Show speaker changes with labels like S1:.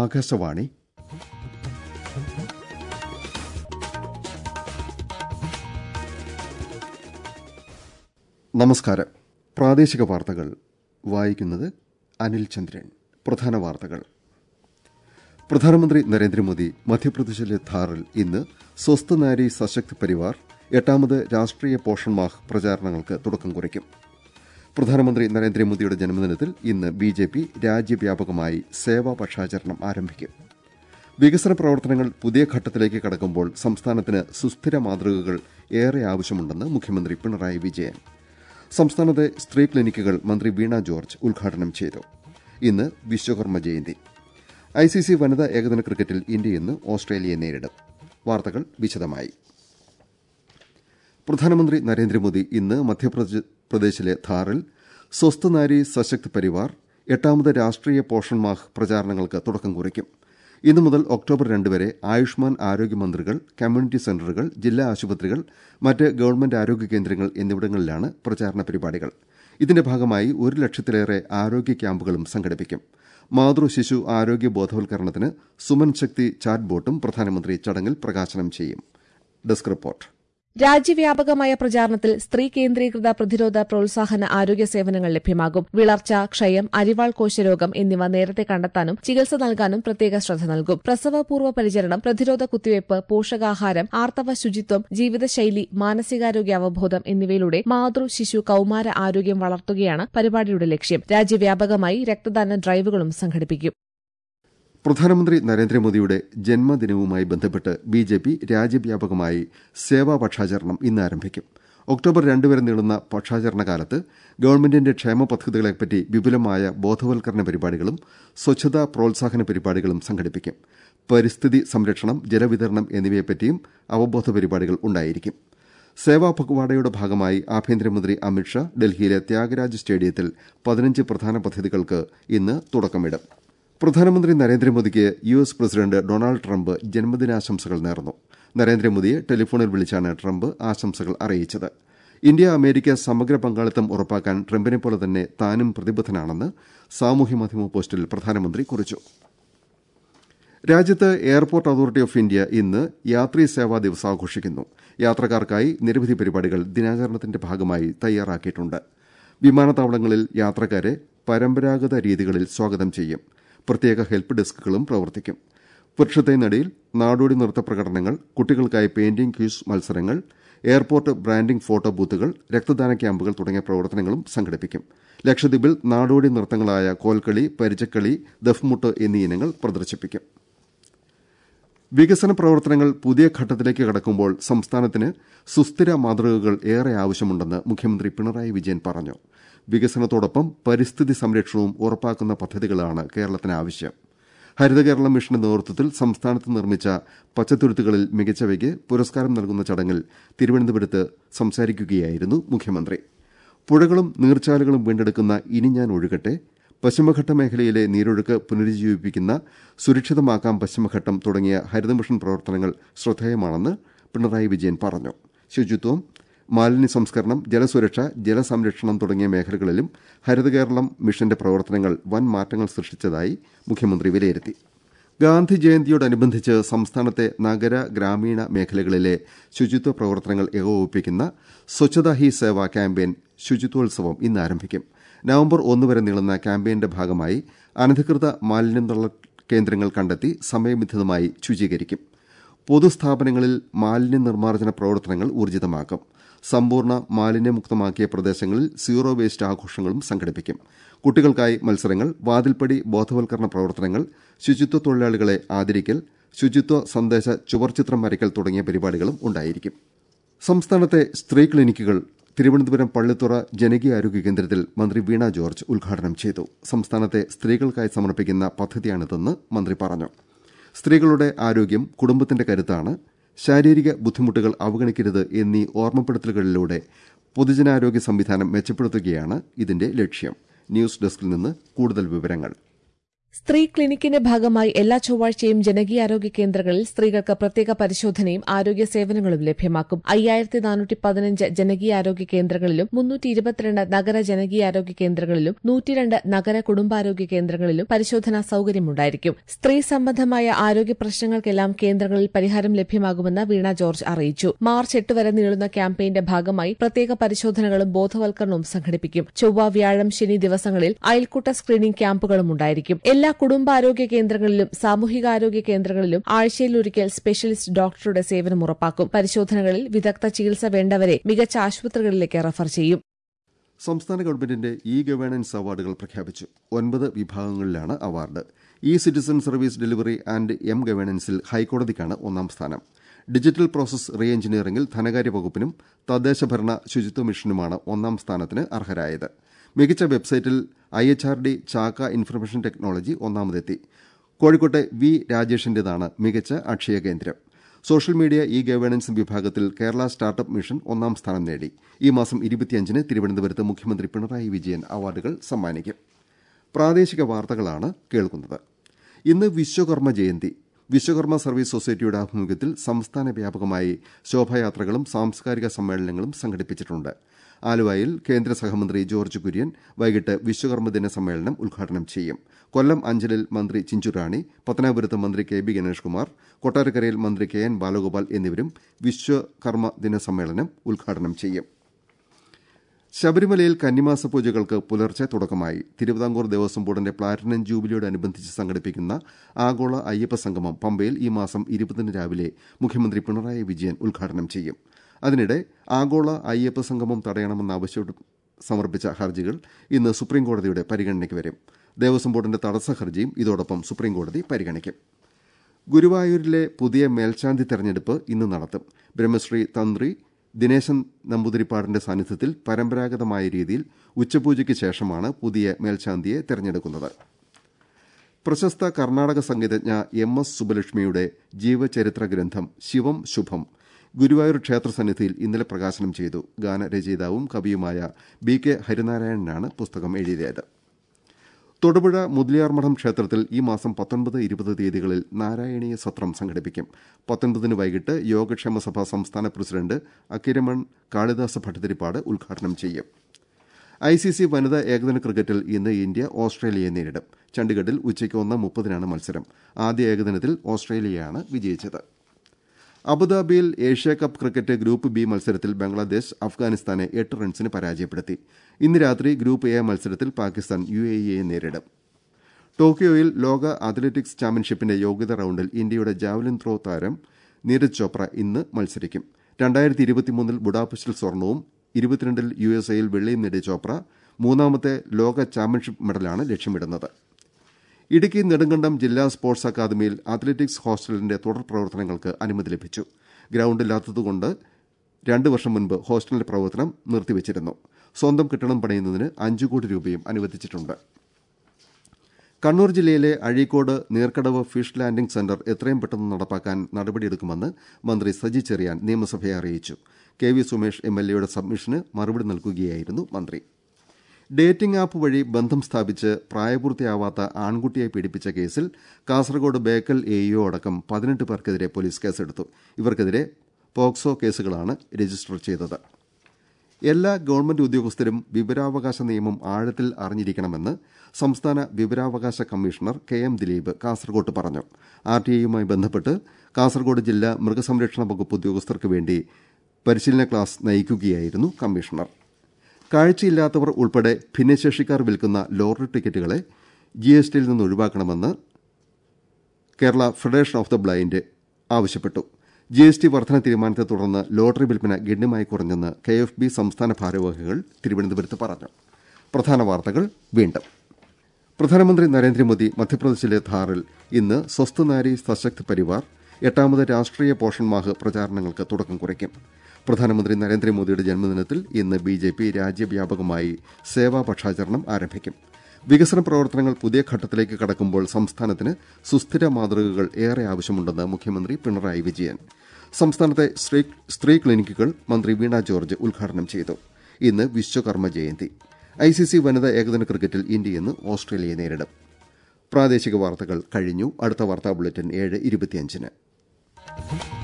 S1: ആകാശവാണി നമസ്കാരം പ്രാദേശിക വാർത്തകൾ വായിക്കുന്നത് അനിൽ ചന്ദ്രൻ പ്രധാന വാർത്തകൾ പ്രധാനമന്ത്രി നരേന്ദ്രമോദി മധ്യപ്രദേശിലെ ധാറിൽ ഇന്ന് സ്വസ്ഥ നാരി സശക്ത് പരിവാർ എട്ടാമത് രാഷ്ട്രീയ പോഷൺ മാഹ് പ്രചാരണങ്ങൾക്ക് തുടക്കം കുറിക്കും പ്രധാനമന്ത്രി നരേന്ദ്രമോദിയുടെ ജന്മദിനത്തിൽ ഇന്ന് ബി ജെ പി രാജ്യവ്യാപകമായി സേവാ പക്ഷാചരണം ആരംഭിക്കും വികസന പ്രവർത്തനങ്ങൾ പുതിയ ഘട്ടത്തിലേക്ക് കടക്കുമ്പോൾ സംസ്ഥാനത്തിന് സുസ്ഥിര മാതൃകകൾ ഏറെ ആവശ്യമുണ്ടെന്ന് മുഖ്യമന്ത്രി പിണറായി വിജയൻ സംസ്ഥാനത്തെ സ്ത്രീ ക്ലിനിക്കുകൾ മന്ത്രി വീണ ജോർജ് ഉദ്ഘാടനം ചെയ്തു ഇന്ന് വിശ്വകർമ്മ ജയന്തി ഐസിസി വനിതാ ഏകദിന ക്രിക്കറ്റിൽ ഇന്ത്യ ഇന്ന് ഓസ്ട്രേലിയയെ നേരിടും വാർത്തകൾ വിശദമായി പ്രധാനമന്ത്രി നരേന്ദ്രമോദി ഇന്ന് മധ്യപ്രദേശിലെ ധാറിൽ സ്വസ്ഥ നാരി സശക്ത് പരിവാർ എട്ടാമത് രാഷ്ട്രീയ പോഷൺ മാഹ് പ്രചാരണങ്ങൾക്ക് തുടക്കം കുറിക്കും ഇന്നു മുതൽ ഒക്ടോബർ രണ്ട് വരെ ആയുഷ്മാൻ ആരോഗ്യമന്ത്രികൾ കമ്മ്യൂണിറ്റി സെന്ററുകൾ ജില്ലാ ആശുപത്രികൾ മറ്റ് ഗവൺമെന്റ് ആരോഗ്യ കേന്ദ്രങ്ങൾ എന്നിവിടങ്ങളിലാണ് പ്രചാരണ പരിപാടികൾ ഇതിന്റെ ഭാഗമായി ഒരു ലക്ഷത്തിലേറെ ആരോഗ്യ ക്യാമ്പുകളും സംഘടിപ്പിക്കും മാതൃ ശിശു ആരോഗ്യ ബോധവൽക്കരണത്തിന് സുമൻ ശക്തി ചാറ്റ് ബോട്ടും പ്രധാനമന്ത്രി ചടങ്ങിൽ പ്രകാശനം ചെയ്യും ഡെസ്ക് റിപ്പോർട്ട്
S2: രാജ്യവ്യാപകമായ പ്രചാരണത്തിൽ സ്ത്രീ കേന്ദ്രീകൃത പ്രതിരോധ പ്രോത്സാഹന ആരോഗ്യ സേവനങ്ങൾ ലഭ്യമാകും വിളർച്ച ക്ഷയം അരിവാൾ കോശരോഗം എന്നിവ നേരത്തെ കണ്ടെത്താനും ചികിത്സ നൽകാനും പ്രത്യേക ശ്രദ്ധ നൽകും പ്രസവപൂർവ്വ പരിചരണം പ്രതിരോധ കുത്തിവയ്പ് പോഷകാഹാരം ആർത്തവ ശുചിത്വം ജീവിതശൈലി മാനസികാരോഗ്യ അവബോധം എന്നിവയിലൂടെ മാതൃ ശിശു കൌമാര ആരോഗ്യം വളർത്തുകയാണ് പരിപാടിയുടെ ലക്ഷ്യം രാജ്യവ്യാപകമായി രക്തദാന ഡ്രൈവുകളും സംഘടിപ്പിക്കും
S1: പ്രധാനമന്ത്രി നരേന്ദ്രമോദിയുടെ ജന്മദിനവുമായി ബന്ധപ്പെട്ട് ബി ജെ പി രാജ്യവ്യാപകമായി സേവാ പക്ഷാചരണം ഇന്ന് ആരംഭിക്കും ഒക്ടോബർ രണ്ട് വരെ നീളുന്ന പക്ഷാചരണ കാലത്ത് ഗവൺമെന്റിന്റെ ക്ഷേമ പദ്ധതികളെപ്പറ്റി വിപുലമായ ബോധവൽക്കരണ പരിപാടികളും സ്വച്ഛതാ പ്രോത്സാഹന പരിപാടികളും സംഘടിപ്പിക്കും പരിസ്ഥിതി സംരക്ഷണം ജലവിതരണം എന്നിവയെപ്പറ്റിയും അവബോധ പരിപാടികൾ ഉണ്ടായിരിക്കും സേവാ പക്വാടയുടെ ഭാഗമായി ആഭ്യന്തരമന്ത്രി അമിത്ഷാ ഡൽഹിയിലെ ത്യാഗരാജ് സ്റ്റേഡിയത്തിൽ പതിനഞ്ച് പ്രധാന പദ്ധതികൾക്ക് ഇന്ന് തുടക്കമിടും പ്രധാനമന്ത്രി നരേന്ദ്രമോദിക്ക് U S president Donald Trump ജന്മദിനാശംസകൾ നേർന്നു നരേന്ദ്രമോദിയെ ടെലിഫോണിൽ വിളിച്ചാണ് ട്രംപ് ആശംസകൾ അറിയിച്ചത് ഇന്ത്യ അമേരിക്ക സമഗ്ര പങ്കാളിത്തം ഉറപ്പാക്കാൻ ട്രംപിനെപ്പോലെ തന്നെ താനും പ്രതിബദ്ധനാണെന്ന് സാമൂഹ്യമാധ്യമ പോസ്റ്റിൽ പ്രധാനമന്ത്രി കുറിച്ചു രാജ്യത്ത് എയർപോർട്ട് അതോറിറ്റി ഓഫ് ഇന്ത്യ ഇന്ന് യാത്രീ സേവാ ദിവസം ആഘോഷിക്കുന്നു യാത്രക്കാർക്കായി നിരവധി പരിപാടികൾ ദിനാചരണത്തിന്റെ ഭാഗമായി തയ്യാറാക്കിയിട്ടുണ്ട് വിമാനത്താവളങ്ങളിൽ യാത്രക്കാരെ പരമ്പരാഗത രീതികളിൽ സ്വാഗതം ചെയ്യും പ്രത്യേക ഹെൽപ്പ് ഡെസ്കുകളും പ്രവർത്തിക്കും പുരുഷത്തെ നടിയിൽ നാടോടി നൃത്ത പ്രകടനങ്ങൾ കുട്ടികൾക്കായി പെയിന്റിംഗ് ക്യൂസ് മത്സരങ്ങൾ എയർപോർട്ട് ബ്രാൻഡിംഗ് ഫോട്ടോ ബൂത്തുകൾ രക്തദാന ക്യാമ്പുകൾ തുടങ്ങിയ പ്രവർത്തനങ്ങളും സംഘടിപ്പിക്കും ലക്ഷദ്വീപിൽ നാടോടി നൃത്തങ്ങളായ കോൽക്കളി പരിചക്കളി ദഫ്മുട്ട് എന്നീ ഇനങ്ങൾ പ്രദർശിപ്പിക്കും വികസന പ്രവർത്തനങ്ങൾ പുതിയ ഘട്ടത്തിലേക്ക് കടക്കുമ്പോൾ സംസ്ഥാനത്തിന് സുസ്ഥിര മാതൃകകൾ ഏറെ ആവശ്യമുണ്ടെന്ന് മുഖ്യമന്ത്രി പിണറായി വിജയൻ പറഞ്ഞു വികസനത്തോടൊപ്പം പരിസ്ഥിതി സംരക്ഷണവും ഉറപ്പാക്കുന്ന പദ്ധതികളാണ് കേരളത്തിന് ആവശ്യം ഹരിത കേരളം മിഷന്റെ നേതൃത്വത്തിൽ സംസ്ഥാനത്ത് നിർമ്മിച്ച പച്ചത്തുരുത്തുകളിൽ മികച്ചവയ്ക്ക് പുരസ്കാരം നൽകുന്ന ചടങ്ങിൽ തിരുവനന്തപുരത്ത് സംസാരിക്കുകയായിരുന്നു മുഖ്യമന്ത്രി പുഴകളും നീർച്ചാലുകളും വീണ്ടെടുക്കുന്ന ഇനി ഞാൻ ഒഴുകട്ടെ പശ്ചിമഘട്ട മേഖലയിലെ നീരൊഴുക്ക് പുനരുജ്ജീവിപ്പിക്കുന്ന സുരക്ഷിതമാക്കാം പശ്ചിമഘട്ടം തുടങ്ങിയ ഹരിതമിഷൻ പ്രവർത്തനങ്ങൾ ശ്രദ്ധേയമാണെന്ന് പിണറായി വിജയൻ പറഞ്ഞു ശുചിത്വം മാലിന്യ സംസ്കരണം ജലസുരക്ഷ ജലസംരക്ഷണം തുടങ്ങിയ മേഖലകളിലും ഹരിത കേരളം മിഷന്റെ പ്രവർത്തനങ്ങൾ വൻ മാറ്റങ്ങൾ സൃഷ്ടിച്ചതായി മുഖ്യമന്ത്രി വിലയിരുത്തി ഗാന്ധി ജയന്തിയോടനുബന്ധിച്ച് സംസ്ഥാനത്തെ നഗര ഗ്രാമീണ മേഖലകളിലെ ശുചിത്വ പ്രവർത്തനങ്ങൾ ഏകോപിപ്പിക്കുന്ന സ്വച്ഛതാ ഹി സേവ ക്യാമ്പയിൻ ശുചിത്വോത്സവം ഇന്ന് ആരംഭിക്കും നവംബർ ഒന്ന് വരെ നീളുന്ന ക്യാമ്പയിന്റെ ഭാഗമായി അനധികൃത മാലിന്യം തള്ള കേന്ദ്രങ്ങൾ കണ്ടെത്തി സമയബന്ധിതമായി ശുചീകരിക്കും പൊതുസ്ഥാപനങ്ങളിൽ മാലിന്യ നിർമ്മാർജ്ജന പ്രവർത്തനങ്ങൾ ഊർജിതമാക്കും സമ്പൂർണ്ണ മാലിന്യമുക്തമാക്കിയ പ്രദേശങ്ങളിൽ സീറോ വേസ്റ്റ് ആഘോഷങ്ങളും സംഘടിപ്പിക്കും കുട്ടികൾക്കായി മത്സരങ്ങൾ വാതിൽപ്പടി ബോധവൽക്കരണ പ്രവർത്തനങ്ങൾ ശുചിത്വ തൊഴിലാളികളെ ആദരിക്കൽ ശുചിത്വ സന്ദേശ ചുവർച്ചിത്രം വരയ്ക്കൽ തുടങ്ങിയ പരിപാടികളും ഉണ്ടായിരിക്കും സംസ്ഥാനത്തെ സ്ത്രീ ക്ലിനിക്കുകൾ തിരുവനന്തപുരം പള്ളിത്തുറ ജനകീയാരോഗ്യ കേന്ദ്രത്തിൽ മന്ത്രി വീണ ജോർജ് ഉദ്ഘാടനം ചെയ്തു സംസ്ഥാനത്തെ സ്ത്രീകൾക്കായി സമർപ്പിക്കുന്ന പദ്ധതിയാണിതെന്ന് മന്ത്രി പറഞ്ഞു സ്ത്രീകളുടെ ആരോഗ്യം കുടുംബത്തിന്റെ കരുത്താണ് ശാരീരിക ബുദ്ധിമുട്ടുകൾ അവഗണിക്കരുത് എന്നീ ഓർമ്മപ്പെടുത്തലുകളിലൂടെ പൊതുജനാരോഗ്യ സംവിധാനം മെച്ചപ്പെടുത്തുകയാണ് ഇതിന്റെ ലക്ഷ്യം ന്യൂസ് ഡെസ്കിൽ നിന്ന് കൂടുതൽ വിവരങ്ങൾ
S2: സ്ത്രീ ക്ലിനിക്കിന്റെ ഭാഗമായി എല്ലാ ചൊവ്വാഴ്ചയും ജനകീയാരോഗ്യ കേന്ദ്രങ്ങളിൽ സ്ത്രീകൾക്ക് പ്രത്യേക പരിശോധനയും ആരോഗ്യ സേവനങ്ങളും ലഭ്യമാക്കും അയ്യായിരത്തി നാനൂറ്റി പതിനഞ്ച് ജനകീയാരോഗ്യ കേന്ദ്രങ്ങളിലും മുന്നൂറ്റി ഇരുപത്തിരണ്ട് നഗര ജനകീയാരോഗ്യ കേന്ദ്രങ്ങളിലും നൂറ്റിരണ്ട് നഗര കുടുംബാരോഗ്യ കേന്ദ്രങ്ങളിലും പരിശോധനാ സൌകര്യമുണ്ടായിരിക്കും സ്ത്രീ സംബന്ധമായ ആരോഗ്യ പ്രശ്നങ്ങൾക്കെല്ലാം കേന്ദ്രങ്ങളിൽ പരിഹാരം ലഭ്യമാകുമെന്ന് വീണ ജോർജ് അറിയിച്ചു മാർച്ച് എട്ട് വരെ നീളുന്ന ക്യാമ്പയിന്റെ ഭാഗമായി പ്രത്യേക പരിശോധനകളും ബോധവൽക്കരണവും സംഘടിപ്പിക്കും ചൊവ്വ വ്യാഴം ശനി ദിവസങ്ങളിൽ അയൽക്കൂട്ട സ്ക്രീനിംഗ് ക്യാമ്പുകളും ഉണ്ടായിരിക്കും എല്ലാ കുടുംബാരോഗ്യ കേന്ദ്രങ്ങളിലും സാമൂഹികാരോഗ്യ കേന്ദ്രങ്ങളിലും ആഴ്ചയിലൊരിക്കൽ സ്പെഷ്യലിസ്റ്റ് ഡോക്ടറുടെ സേവനം ഉറപ്പാക്കും പരിശോധനകളിൽ വിദഗ്ധ ചികിത്സ വേണ്ടവരെ മികച്ച ആശുപത്രികളിലേക്ക് റഫർ ചെയ്യും
S1: സംസ്ഥാന ഗവൺമെന്റിന്റെ ഇ ഗവേണൻസ് അവാർഡുകൾ പ്രഖ്യാപിച്ചു ഒൻപത് വിഭാഗങ്ങളിലാണ് award E citizen service delivery and M ഗവേണൻസിൽ ഹൈക്കോടതിക്കാണ് ഒന്നാം സ്ഥാനം ഡിജിറ്റൽ പ്രോസസ് റീ എഞ്ചിനീയറിംഗിൽ ധനകാര്യ വകുപ്പിനും തദ്ദേശഭരണ ശുചിത്വ മിഷനുമാണ് ഒന്നാം സ്ഥാനത്തിന് അർഹരായത് മികച്ച വെബ്സൈറ്റിൽ I H R D Chakka information technology ഒന്നാമതെത്തി കോഴിക്കോട്ടെ വി രാജേഷിന്റേതാണ് മികച്ച അക്ഷയ കേന്ദ്രം സോഷ്യൽ മീഡിയ ഇ ഗവേണൻസ് വിഭാഗത്തിൽ കേരള സ്റ്റാർട്ടപ്പ് മിഷൻ ഒന്നാം സ്ഥാനം നേടി ഈ മാസം ഇരുപത്തിയഞ്ചിന് തിരുവനന്തപുരത്ത് മുഖ്യമന്ത്രി പിണറായി വിജയൻ അവാർഡുകൾ സമ്മാനിക്കും പ്രാദേശിക വാർത്തകളാണ് കേൾക്കുന്നത് ഇന്ന് വിശ്വകർമ്മ ജയന്തി വിശ്വകർമ്മ സർവീസ് സൊസൈറ്റിയുടെ ആഭിമുഖ്യത്തിൽ സംസ്ഥാന വ്യാപകമായി ശോഭായാത്രകളും സാംസ്കാരിക സമ്മേളനങ്ങളും സംഘടിപ്പിച്ചിട്ടുണ്ട് ആലുവയിൽ കേന്ദ്ര സഹമന്ത്രി ജോർജ് കുര്യൻ വൈകിട്ട് വിശ്വകർമ്മ ദിന സമ്മേളനം ഉദ്ഘാടനം ചെയ്യും കൊല്ലം അഞ്ചലിൽ മന്ത്രി ചിഞ്ചുറാണി പത്തനാപുരത്ത് മന്ത്രി കെ ബി ഗണേഷ് കുമാർ കൊട്ടാരക്കരയിൽ മന്ത്രി കെ എൻ ബാലഗോപാൽ എന്നിവരും വിശ്വകർമ്മ ദിന സമ്മേളനം ഉദ്ഘാടനം ചെയ്യും ശബരിമലയിൽ കന്നിമാസ പൂജകൾക്ക് പുലർച്ചെ തുടക്കമായി തിരുവിതാംകൂർ ദേവസ്വം ബോർഡിന്റെ പ്ലാറ്റിനം ജൂബിലിയോടനുബന്ധിച്ച് സംഘടിപ്പിക്കുന്ന ആഗോള അയ്യപ്പ സംഗമം പമ്പയിൽ ഈ മാസം ഇരുപതിന് രാവിലെ മുഖ്യമന്ത്രി പിണറായി വിജയൻ ഉദ്ഘാടനം ചെയ്യും അതിനിടെ ആഗോള അയ്യപ്പ സംഗമം തടയണമെന്നാവശ്യപ്പെട്ട് സമർപ്പിച്ച ഹർജികൾ ഇന്ന് സുപ്രീംകോടതിയുടെ പരിഗണനയ്ക്ക് വരും ദേവസ്വം ബോർഡിന്റെ തടസ്സ ഹർജിയും ഇതോടൊപ്പം സുപ്രീംകോടതി പരിഗണിക്കും ഗുരുവായൂരിലെ പുതിയ മേൽശാന്തി തെരഞ്ഞെടുപ്പ് ഇന്ന് നടത്തും ബ്രഹ്മശ്രീ തന്ത്രി ദിനേശൻ നമ്പൂതിരിപ്പാടിന്റെ സാന്നിധ്യത്തിൽ പരമ്പരാഗതമായ രീതിയിൽ ഉച്ചപൂജയ്ക്ക് ശേഷമാണ് പുതിയ മേൽശാന്തിയെ തെരഞ്ഞെടുക്കുന്നത് പ്രശസ്ത കർണാടക സംഗീതജ്ഞ എം എസ് സുബലക്ഷ്മിയുടെ ജീവചരിത്ര ഗ്രന്ഥം ശിവം ശുഭം ഗുരുവായൂർ ക്ഷേത്ര സന്നിധിയിൽ ഇന്നലെ പ്രകാശനം ചെയ്തു ഗാനരചയിതാവും കവിയുമായ ബി കെ ഹരിനാരായണനാണ് പുസ്തകം എഴുതിയത് തൊടുപുഴ മുതലിയാർമഠം ക്ഷേത്രത്തിൽ ഈ മാസം പത്തൊൻപത് ഇരുപത് തീയതികളിൽ നാരായണീയ സത്രം സംഘടിപ്പിക്കും പത്തൊൻപതിന് വൈകിട്ട് യോഗക്ഷേമ സഭ സംസ്ഥാന പ്രസിഡന്റ് അക്കിരമൺ കാളിദാസ ഭട്ടതിരിപ്പാട് ഉദ്ഘാടനം ചെയ്യും ഐ സി സി വനിതാ ഏകദിന ക്രിക്കറ്റിൽ ഇന്ന് ഇന്ത്യ ഓസ്ട്രേലിയയെ നേരിടും ചണ്ഡിഗഡിൽ ഉച്ചയ്ക്ക് ഒന്ന് മുപ്പതിനാണ് മത്സരം ആദ്യ ഏകദിനത്തിൽ ഓസ്ട്രേലിയയാണ് വിജയിച്ചത് അബുദാബിയിൽ ഏഷ്യാകപ്പ് ക്രിക്കറ്റ് ഗ്രൂപ്പ് ബി മത്സരത്തിൽ ബംഗ്ലാദേശ് അഫ്ഗാനിസ്ഥാനെ എട്ട് റൺസിന് പരാജയപ്പെടുത്തി ഇന്ന് രാത്രി ഗ്രൂപ്പ് എ മത്സരത്തിൽ പാകിസ്ഥാൻ യു എ ഇയെ നേരിടും ടോക്കിയോയിൽ ലോക അത്ലറ്റിക്സ് ചാമ്പ്യൻഷിപ്പിന്റെ യോഗ്യതാ റൌണ്ടിൽ ഇന്ത്യയുടെ ജാവലിൻ ത്രോ താരം നീരജ് ചോപ്ര ഇന്ന് മത്സരിക്കും രണ്ടായിരത്തി ഇരുപത്തിമൂന്നിൽ ബുഡാപെസ്റ്റിൽ സ്വർണവും ഇരുപത്തിരണ്ടിൽ യു എസ് എയിൽ വെള്ളിയും നേടിയ ചോപ്ര മൂന്നാമത്തെ ലോക ചാമ്പ്യൻഷിപ്പ് മെഡലാണ് ലക്ഷ്യമിടുന്നത് ഇടുക്കി നെടുങ്കണ്ടം ജില്ലാ സ്പോർട്സ് അക്കാദമിയിൽ അത്ലറ്റിക്സ് ഹോസ്റ്റലിന്റെ തുടർ പ്രവർത്തനങ്ങൾക്ക് അനുമതി ലഭിച്ചു ഗ്രൌണ്ടില്ലാത്തതുകൊണ്ട് രണ്ട് വർഷം മുൻപ് ഹോസ്റ്റലിന്റെ പ്രവർത്തനം നിർത്തിവച്ചിരുന്നു സ്വന്തം കെട്ടിടം പണിയുന്നതിന് അഞ്ചു കോടി രൂപയും അനുവദിച്ചിട്ടുണ്ട് കണ്ണൂർ ജില്ലയിലെ Azhikode Neerkadavu fish landing centre എത്രയും പെട്ടെന്ന് നടപ്പാക്കാൻ നടപടിയെടുക്കുമെന്ന് മന്ത്രി സജി ചെറിയാൻ നിയമസഭയെ അറിയിച്ചു K V Sumesh M L എയുടെ സബ്മിഷന് മറുപടി നൽകുകയായിരുന്നു മന്ത്രി ഡേറ്റിംഗ് ആപ്പ് വഴി ബന്ധം സ്ഥാപിച്ച് പ്രായപൂർത്തിയാവാത്ത ആൺകുട്ടിയെ പീഡിപ്പിച്ച കേസിൽ കാസർഗോഡ് ബേക്കൽ എഇഒ അടക്കം പതിനെട്ട് പേർക്കെതിരെ പോലീസ് കേസെടുത്തു ഇവർക്കെതിരെ പോക്സോ കേസുകളാണ് രജിസ്റ്റർ ചെയ്തത് എല്ലാ ഗവൺമെന്റ് ഉദ്യോഗസ്ഥരും വിവരാവകാശ നിയമം ആഴത്തിൽ അറിഞ്ഞിരിക്കണമെന്ന് സംസ്ഥാന വിവരാവകാശ കമ്മീഷണർ കെ എം ദിലീപ് കാസർകോട്ട് പറഞ്ഞു ആർ ടി ഐയുമായി ബന്ധപ്പെട്ട് കാസർകോട് ജില്ലാ മൃഗസംരക്ഷണ വകുപ്പ് ഉദ്യോഗസ്ഥർക്ക് വേണ്ടി പരിശീലന ക്ലാസ് നയിക്കുകയായിരുന്നു കമ്മീഷണർ കാഴ്ചയില്ലാത്തവർ ഉൾപ്പെടെ ഭിന്നശേഷിക്കാർ വിൽക്കുന്ന ലോട്ടറി ടിക്കറ്റുകളെ ജി എസ് ടിയിൽ നിന്ന് ഒഴിവാക്കണമെന്ന് Kerala federation of the blind ആവശ്യപ്പെട്ടു ജി എസ് ടി വർധന തീരുമാനത്തെ തുടർന്ന് ലോട്ടറി വിൽപ്പന ഗണ്യമായി കുറഞ്ഞെന്ന് കെ എഫ് ബി സംസ്ഥാന ഭാരവാഹികൾ തിരുവനന്തപുരത്ത് പറഞ്ഞു പ്രധാന വാർത്തകൾ വീണ്ടും പ്രധാനമന്ത്രി നരേന്ദ്രമോദി മധ്യപ്രദേശിലെ ധാറിൽ ഇന്ന് സ്വസ്ഥ നാരി സശക്ത് പരിവാർ എട്ടാമത് രാഷ്ട്രീയ പോഷൺ മാഹ് പ്രചാരണങ്ങൾക്ക് തുടക്കം കുറിക്കും പ്രധാനമന്ത്രി നരേന്ദ്രമോദിയുടെ ജന്മദിനത്തിൽ ഇന്ന് ബി ജെ പി രാജ്യവ്യാപകമായി സേവാ പക്ഷാചരണം ആരംഭിക്കും വികസന പ്രവർത്തനങ്ങൾ പുതിയ ഘട്ടത്തിലേക്ക് കടക്കുമ്പോൾ സംസ്ഥാനത്തിന് സുസ്ഥിര മാതൃകകൾ ഏറെ ആവശ്യമുണ്ടെന്ന് മുഖ്യമന്ത്രി പിണറായി വിജയൻ സംസ്ഥാനത്തെ സ്ത്രീ ക്ലിനിക്കുകൾ മന്ത്രി വീണ ജോർജ് ഉദ്ഘാടനം ചെയ്തു ഇന്ന് വിശ്വകർമ്മ ജയന്തി ഐസിസി വനിതാ ഏകദിന ക്രിക്കറ്റിൽ ഇന്ത്യ ഇന്ന് ഓസ്ട്രേലിയയെ നേരിടും പ്രാദേശിക വാർത്തകൾ കഴിഞ്ഞു അടുത്ത വാർത്താ ബുള്ളറ്റിൻ ഏഴ് ഇരുപത്തിയഞ്ചിന്